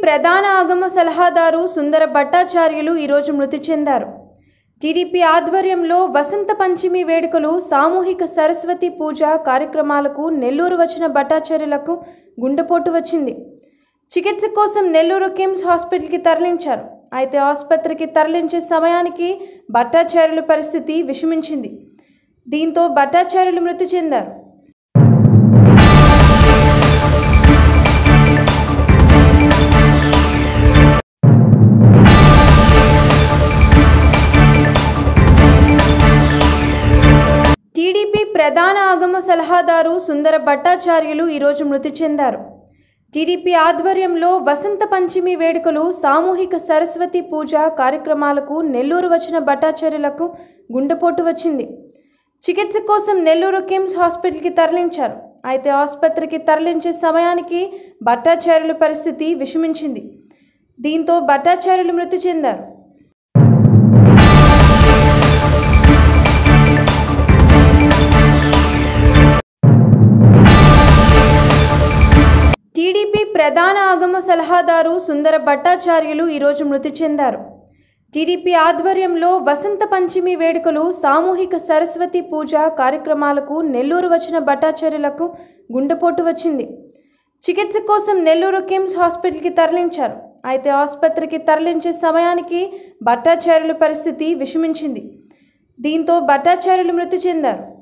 ప్రధాన ఆగమ సలహాదారు సుందర భట్టాచార్యులు ఈరోజు మృతి చెందారు టీడీపీ ఆధ్వర్యంలో వసంత పంచమి వేడుకలు సామూహిక సరస్వతి పూజ కార్యక్రమాలకు నెల్లూరు వచ్చిన భట్టాచార్యులకు గుండెపోటు వచ్చింది చికిత్స కోసం నెల్లూరు కిమ్స్ హాస్పిటల్కి తరలించారు అయితే ఆసుపత్రికి తరలించే సమయానికి భట్టాచార్యుల పరిస్థితి విషమించింది దీంతో భట్టాచార్యులు మృతి చెందారు టీడీపీ ప్రధాన ఆగమ సలహాదారు సుందర భట్టాచార్యులు ఈరోజు మృతి చెందారు టీడీపీ ఆధ్వర్యంలో వసంత పంచమి వేడుకలు సామూహిక సరస్వతి పూజ కార్యక్రమాలకు నెల్లూరు వచ్చిన భట్టాచార్యులకు గుండెపోటు వచ్చింది చికిత్స కోసం నెల్లూరు కిమ్స్ హాస్పిటల్కి తరలించారు అయితే ఆసుపత్రికి తరలించే సమయానికి భట్టాచార్యుల పరిస్థితి విషమించింది దీంతో భట్టాచార్యులు మృతి చెందారు టీడీపీ ప్రధాన ఆగమ సలహాదారు సుందర భట్టాచార్యులు ఈరోజు మృతి చెందారు టీడీపీ ఆధ్వర్యంలో వసంత పంచమి వేడుకలు సామూహిక సరస్వతి పూజ కార్యక్రమాలకు నెల్లూరు వచ్చిన భట్టాచార్యులకు గుండెపోటు వచ్చింది చికిత్స కోసం నెల్లూరు కిమ్స్ హాస్పిటల్కి తరలించారు అయితే ఆసుపత్రికి తరలించే సమయానికి భట్టాచార్యుల పరిస్థితి విషమించింది దీంతో భట్టాచార్యులు మృతి చెందారు